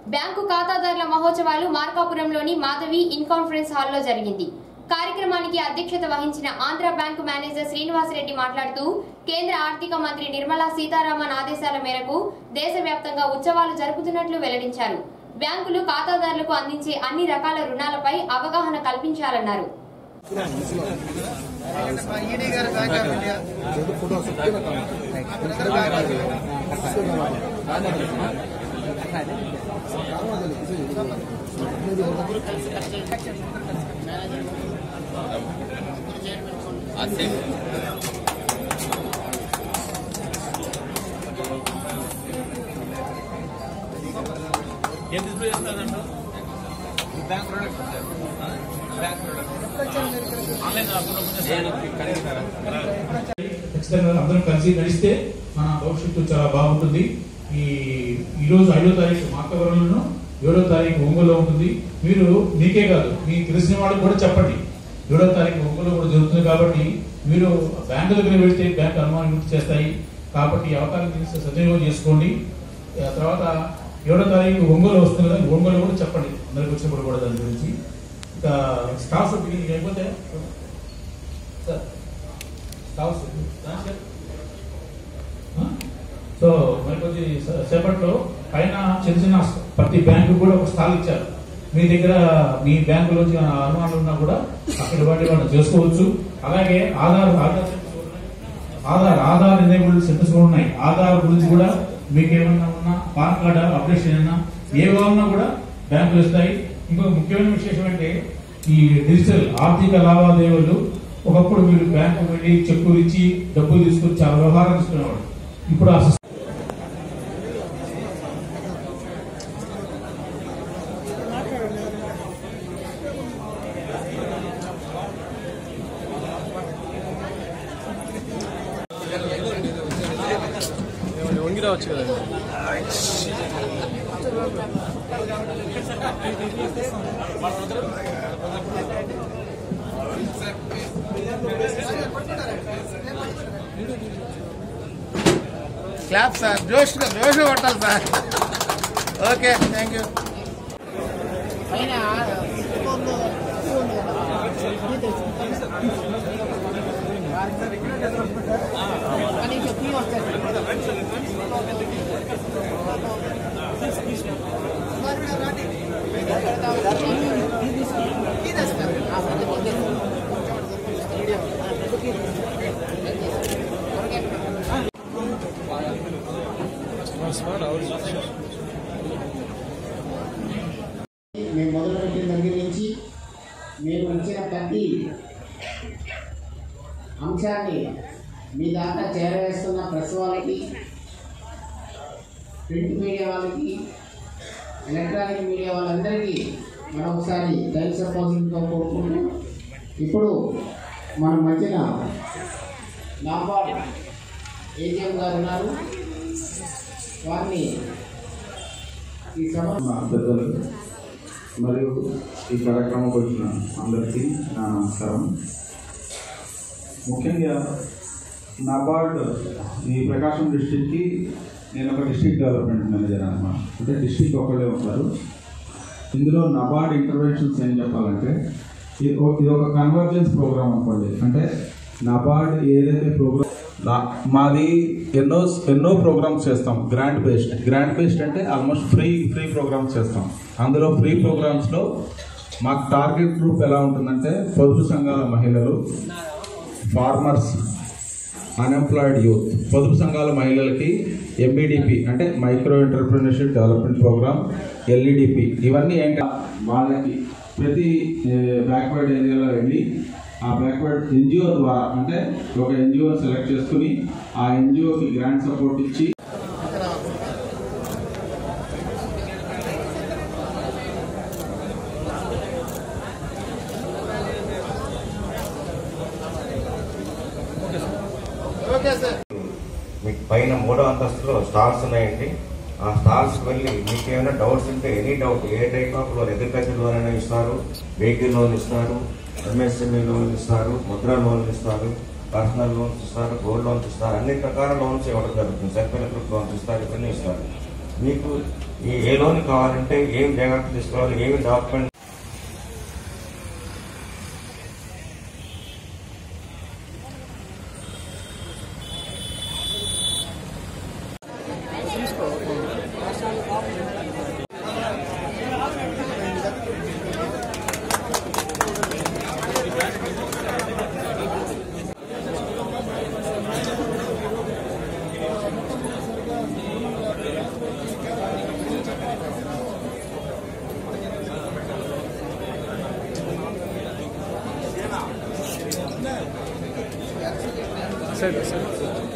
Bank ఖాతాదారుల మహోత్సవాలు మార్కాపురంలోని Madhavi in conference హాల్లో జరిగింది కార్యక్రమానికి అధ్యక్షత వహించిన ఆంధ్ర బ్యాంకు మేనేజర్ శ్రీనివాసరెడ్డి మాట్లాడుతూ కేంద్ర ఆర్థిక మంత్రి నిర్మలా సీతారామన్ ఆదేశాల మేరకు దేశవ్యాప్తంగా ఉత్సవాలు జరుపుతున్నట్లు వెల్లడించారు బ్యాంకులు ఖాతాదారులకు అందించే అన్ని రకాల రుణాలపై అవగాహన కల్పించాలన్నారు ఈడీ గారి bank of India brother bank of India ఏం డిస్ప్లే చేస్తారంట bank product bank product online కాకుండా ఖచ్చితంగా అందరం కలిసి నడిస్తే మన భవిష్యత్తు చాలా బాగుంటుంది ఈ ఈరోజు ఐదో తారీఖు మార్కవరంలోను ఏడో తారీఖు ఒంగోలులో ఉంటుంది మీరు మీకే కాదు మీకు తెలిసిన వాళ్ళకి కూడా చెప్పండి ఏడో తారీఖు ఒంగోలు కూడా జరుగుతుంది కాబట్టి మీరు బ్యాంకు దగ్గర వెళ్తే బ్యాంక్ అనుమానం గుర్తు చేస్తాయి కాబట్టి ఈ అవకాశం తెలిసి సద్వినియోగం చేసుకోండి ఆ తర్వాత ఏడో తారీఖు ఒంగోలు వస్తుంది కదా ఒంగోలు కూడా చెప్పండి అందరికి వచ్చినప్పుడు కూడా దాని గురించి ఇక స్టాఫ్ బిగినింగ్ అయిపోతే సార్ స్టాఫ్ సార్ సో మరి కొద్ది సే- సేపట్లో పైన చిన్న చిన్న ప్రతి బ్యాంకు కూడా ఒక స్టాల్ ఇచ్చారు మీ దగ్గర మీ బ్యాంకులోంచి అనుమానాలు ఉన్నా కూడా అక్కడ వాటి వాళ్ళు చేసుకోవచ్చు అలాగే ఆధార్ ఆధార్ సెంటర్స్ ఉన్నాయి. ఆధార్ ఆధార్ ఎనేబుల్డ్ సెంటర్స్ కూడా ఉన్నాయి ఆధార్ గురించి కూడా మీకు ఏమన్నా ఉన్నా పాన్ కార్డ్ అప్డేషన్ అయినా ఏ ఉన్నా కూడా బ్యాంకులు ఇస్తాయి ఇంకొక ముఖ్యమైన విశేషం అంటే ఈ డిజిటల్ ఆర్థిక లావాదేవీలు ఒకప్పుడు మీరు బ్యాంకు వెళ్ళి చెక్కులు ఇచ్చి డబ్బులు తీసుకొని చాలా వ్యవహారం తీసుకునేవాడు ఇప్పుడు ఆ సిస్టమ్ వంగి రావచ్చు కదా క్లాప్ సార్ జోష్ జోష్ కొట్టాలి సార్ ఓకే థ్యాంక్ యూ మేము మొదలుపెట్టిన దగ్గర నుంచి మేము ఇచ్చిన ప్రతి అంశాన్ని మీ దాకా చేరవేస్తున్న ప్రెస్ వాళ్ళకి ప్రింట్ మీడియా వాళ్ళకి ఎలక్ట్రానిక్ మీడియా వాళ్ళందరికీ మరొకసారి థ్యాంక్స్ చెప్పాల్సిందిగా కోరుకుంటూ ఇప్పుడు మన మధ్యన నాబార్డ్ ఏజిఎం గారు ఉన్నారు వారిని ఈ సభ మా పెద్దలు మరియు ఈ కార్యక్రమంకి వచ్చిన అందరికీ నా నమస్కారం ముఖ్యంగా నాబార్డ్ ఈ ప్రకాశం డిస్టిక్కి నేను ఒక డిస్ట్రిక్ట్ డెవలప్మెంట్ మేనేజర్ అనమాట అంటే డిస్టిక్ ఒకళ్ళే ఉంటారు ఇందులో నబార్డ్ ఇంటర్వెన్షన్స్ ఏం చెప్పాలంటే ఇది ఒక- ఇది ఒక కన్వర్జెన్స్ ప్రోగ్రామ్ అనుకోండి అంటే నబార్డ్ ఏదైతే ప్రోగ్రామ్ మాది ఎన్నో ఎన్నో ప్రోగ్రామ్స్ చేస్తాం గ్రాంట్ బేస్డ్ గ్రాంట్ బేస్డ్ అంటే ఆల్మోస్ట్ ఫ్రీ ఫ్రీ ప్రోగ్రామ్స్ చేస్తాం అందులో ఫ్రీ ప్రోగ్రామ్స్లో మాకు టార్గెట్ గ్రూప్ ఎలా ఉంటుందంటే పొదుపు సంఘాల మహిళలు ఫార్మర్స్ అన్ఎంప్లాయిడ్ యూత్ పొదుపు సంఘాల మహిళలకి ఎంబీడిపి అంటే micro entrepreneurship development programme LEDP ఇవన్నీ ఏంటి వాళ్ళకి ప్రతి బ్యాక్వర్డ్ ఏరియాలో వెళ్ళి ఆ బ్యాక్వర్డ్ ఎన్జిఓ ద్వారా అంటే ఒక ఎన్జిఓ సెలెక్ట్ చేసుకుని ఆ ఎన్జిఓకి గ్రాంట్ సపోర్ట్ ఇచ్చి ఓకే సార్ మీకు పైన మూడో అంతస్తులో స్టాల్స్ ఉన్నాయండి ఆ స్టాల్స్కి వెళ్ళి మీకు ఏమైనా డౌట్స్ ఉంటే ఎనీ డౌట్ ఏ type of loan agriculture loan అయినా ఇస్తారు వెహికల్ లోన్ ఇస్తారు ఎంఎస్ఎంఈ లోన్ ఇస్తారు ముద్రా లోన్ ఇస్తారు పర్సనల్ లోన్స్ ఇస్తారు గోల్డ్ లోన్స్ ఇస్తారు అన్ని ప్రకార లోన్స్ ఇవ్వడం జరుగుతుంది సెల్ఫ్ హెల్ప్ గ్రూప్ లోన్స్ ఇస్తారు ఇవన్నీ ఇస్తారు మీకు ఈ ఏ లోన్ కావాలంటే ఏం జాగ్రత్తలు తీసుకోవాలి ఏమి డాక్యుమెంట్ సరే సరే